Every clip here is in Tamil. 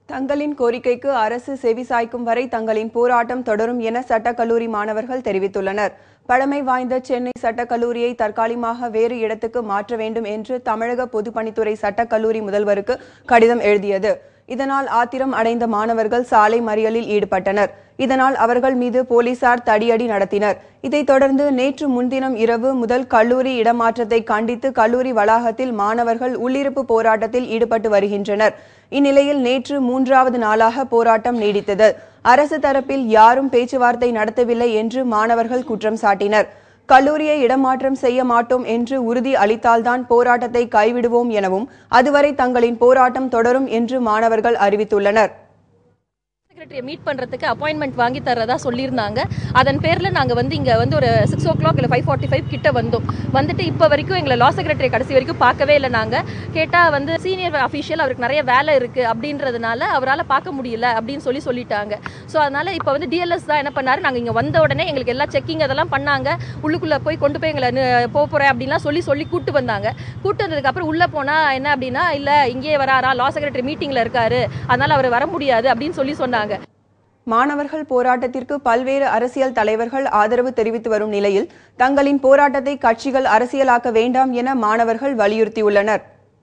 தங்களின் கோரிக்கைக்கு அரசு செவிசாய்க்கும் வரை தங்களின் போராட்டம் தொடரும் என சட்டக்கல்லூரி மாணவர்கள் தெரிவித்துள்ளனர் பழமை வாய்ந்த சென்னை சட்டக்கல்லூரியை தற்காலிகமாக வேறு இடத்துக்கு மாற்ற வேண்டும் என்று தமிழக பொதுப்பணித்துறை சட்டக்கல்லூரி முதல்வருக்கு கடிதம் எழுதியது இதனால் ஆத்திரம் அடைந்த மாணவர்கள் சாலை மறியலில் ஈடுபட்டனர் இதனால் அவர்கள் மீது போலீசார் தடியடி நடத்தினர் இதைத் தொடர்ந்து நேற்று முன்தினம் இரவு முதல் கல்லூரி இடமாற்றத்தை கண்டித்து கல்லூரி வளாகத்தில் மாணவர்கள் உள்ளிருப்பு போராட்டத்தில் ஈடுபட்டு வருகின்றனர் இந்நிலையில் நேற்று மூன்றாவது நாளாக போராட்டம் நீடித்தது அரசு தரப்பில் யாரும் பேச்சுவார்த்தை நடத்தவில்லை என்று மாணவர்கள் குற்றம் சாட்டினர் கல்லூரியை இடமாற்றம் செய்ய மாட்டோம் என்று உறுதி அளித்தால்தான் போராட்டத்தை கைவிடுவோம் எனவும் அதுவரை தங்களின் போராட்டம் தொடரும் என்று மாணவர்கள் அறிவித்துள்ளனர் செக்ரட்டரியை மீட் பண்ணுறதுக்கு அப்பாயின்மெண்ட் வாங்கி தரதா சொல்லியிருந்தாங்க அதன் பேரில் நாங்கள் வந்து இங்கே வந்து ஒரு சிக்ஸ் ஓ கிளாக் இல்லை ஃபைவ் ஃபார்ட்டி ஃபைவ் கிட்ட வந்தோம் வந்துட்டு இப்போ வரைக்கும் எங்களை லா செக்ரட்டரி கடைசி வரைக்கும் பார்க்கவே இல்லை நாங்கள் கேட்டால் வந்து சீனியர் அஃபீஷியல் அவருக்கு நிறைய வேலை இருக்குது அப்படின்றதுனால அவரால் பார்க்க முடியல அப்படின்னு சொல்லி சொல்லிட்டாங்க ஸோ அதனால் இப்போ வந்து டிஎல்எஸ் தான் என்ன பண்ணாரு நாங்கள் இங்கே வந்த உடனே எங்களுக்கு எல்லா செக்கிங் அதெல்லாம் பண்ணாங்க உள்ளுக்குள்ளே போய் கொண்டு போய் எங்களை போக போகிறேன் அப்படின்லாம் சொல்லி சொல்லி கூட்டு வந்தாங்க கூட்டு வந்ததுக்கப்புறம் உள்ளே போனால் என்ன அப்படின்னா இல்லை இங்கேயே வராரா லா செக்ரட்டரி மீட்டிங்கில் இருக்காரு அதனால் அவர் வர முடியாது அப்படின்னு சொல்லி சொன்னாங்க மாணவர்கள் போராட்டத்திற்கு பல்வேறு அரசியல் தலைவர்கள் ஆதரவு தெரிவித்து வரும் நிலையில் தங்களின் போராட்டத்தை கட்சிகள் அரசியலாக்க வேண்டாம் என மாணவர்கள் வலியுறுத்தியுள்ளனர்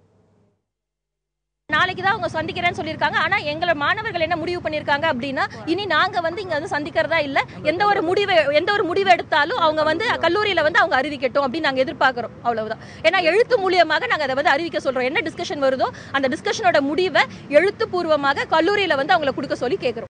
நாளைக்கு தான் அவங்க சந்திக்கிறேன்னு சொல்லியிருக்காங்க ஆனா எங்களோட மாணவர்கள் என்ன முடிவு பண்ணியிருக்காங்க அப்படின்னா இனி நாங்க வந்து இங்க வந்து சந்திக்கிறதா இல்ல எந்த ஒரு முடிவு எந்த ஒரு முடிவு எடுத்தாலும் அவங்க வந்து கல்லூரியில வந்து அவங்க அறிவிக்கட்டும் அப்படின்னு நாங்க எதிர்பார்க்கிறோம் அவ்வளவுதான் ஏன்னா எழுத்து மூலியமாக நாங்க அதை வந்து அறிவிக்க சொல்றோம் என்ன டிஸ்கஷன் வருதோ அந்த டிஸ்கஷனோட முடிவை எழுத்துப்பூர்வமாக கல்லூரியில வந்து அவங்களை கொடுக்க சொல்லி கேட்கிறோம்